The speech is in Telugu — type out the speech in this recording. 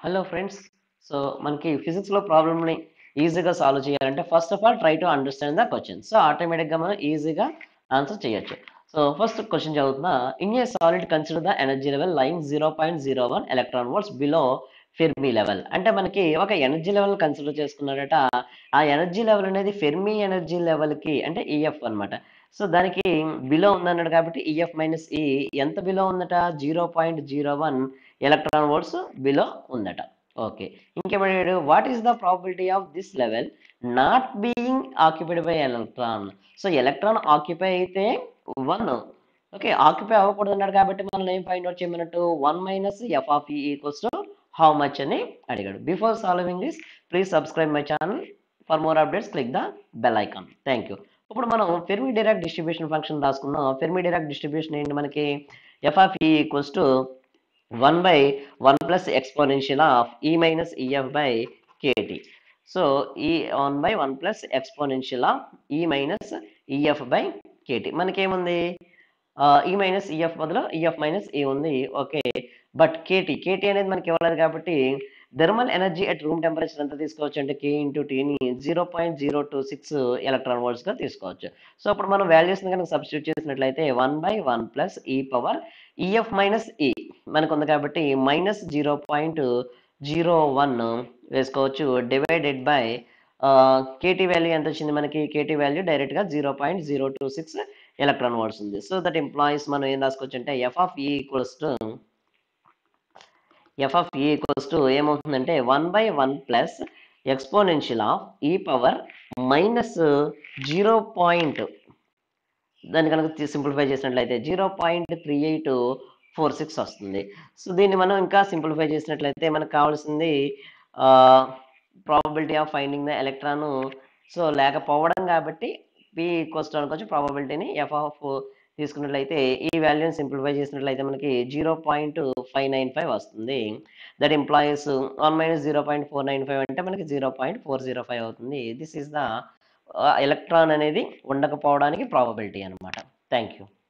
హలో ఫ్రెండ్స్ సో మనకి ఫిజిక్స్లో ప్రాబ్లమ్ని ఈజీగా సాల్వ్ చేయాలంటే first of all try to understand the question so ఆటోమేటిక్గా మనం ఈజీగా ఆన్సర్ చేయొచ్చు సో ఫస్ట్ క్వశ్చన్ చదువుతున్నా in a solid consider the energy level line zero point zero one electron volts below Fermi level అంటే మనకి ఒక ఎనర్జీ లెవెల్ కన్సిడర్ చేసుకున్నారట ఆ ఎనర్జీ లెవెల్ అనేది ఫెర్మీ ఎనర్జీ లెవెల్కి అంటే ఈఎఫ్ అన్నమాట సో దానికి బిలో ఉందన్నాడు కాబట్టి ఈఎఫ్ మైనస్ ఈ ఎంత బిలో ఉందట zero point zero one electron volts below ఉందట ఓకే ఇంకేమడిగాడు what is the probability of this level not being occupied by electron so electron occupy అయితే వన్ ఓకే ఆక్యుపై అవ్వకూడదు అన్నాడు కాబట్టి మనం ఏం ఫైండ్ అవుట్ చేయమన్నట్టు one minus F of E equals to how much అని అడిగాడు before solving this please subscribe my channel for more updates click the bell icon thank you ఇప్పుడు మనం ఫెర్మి డైరెక్ట్ డిస్ట్రిబ్యూషన్ ఫంక్షన్ రాసుకున్నాం ఫెర్మి డైరెక్ట్ డిస్ట్రిబ్యూషన్ ఏంటి మనకి F of E equals to one by one plus exponential of E minus EF by KT so ఈ one by one plus exponential of E minus EF by KT మనకేముంది ఈ మైనస్ ఈఎఫ్ బదులు ఈఎఫ్ మైనస్ ఈ ఉంది ఓకే బట్ కేటీ కేటీ అనేది మనకి ఇవ్వలేదు కాబట్టి thermal energy at room temperature ఎంత తీసుకోవచ్చు అంటే కే ఇంటూ టీని zero point zero two six electron వోల్ట్స్గా తీసుకోవచ్చు సో అప్పుడు మనం వాల్యూస్ని కనుక సబ్స్టిట్యూట్ చేసినట్లయితే one by one plus E power EF minus E మనకు ఉంది కాబట్టి minus zero point zero one వేసుకోవచ్చు డివైడెడ్ బై కేటీ వాల్యూ ఎంత వచ్చింది మనకి కేటీ వాల్యూ డైరెక్ట్గా zero point zero two six electron volts ఉంది సో దట్ ఎంప్లాయీస్ మనం ఏం రాసుకోవచ్చు అంటే F of E equals to F of E equals to ఏమవుతుందంటే one by one plus exponential of E power minus zero point దాన్ని కనుక సింప్లిఫై చేసినట్లయితే zero point three eight four six వస్తుంది సో దీన్ని మనం ఇంకా సింప్లిఫై చేసినట్లయితే మనకు కావాల్సింది probability of finding the electron so లేకపోవడం కాబట్టి పి ఈక్వల్స్ టు అనుకోవచ్చు ప్రాబబిలిటీని ఎఫ్ ఆఫ్ తీసుకున్నట్లయితే ఈ వాల్యూని సింప్లిఫై చేసినట్లయితే మనకి zero point five nine five వస్తుంది that implies one minus zero point four nine five అంటే మనకి zero point four zero five అవుతుంది దిస్ ఈస్ ద ఎలక్ట్రాన్ అనేది ఉండకపోవడానికి ప్రాబబిలిటీ అనమాట థ్యాంక్ యూ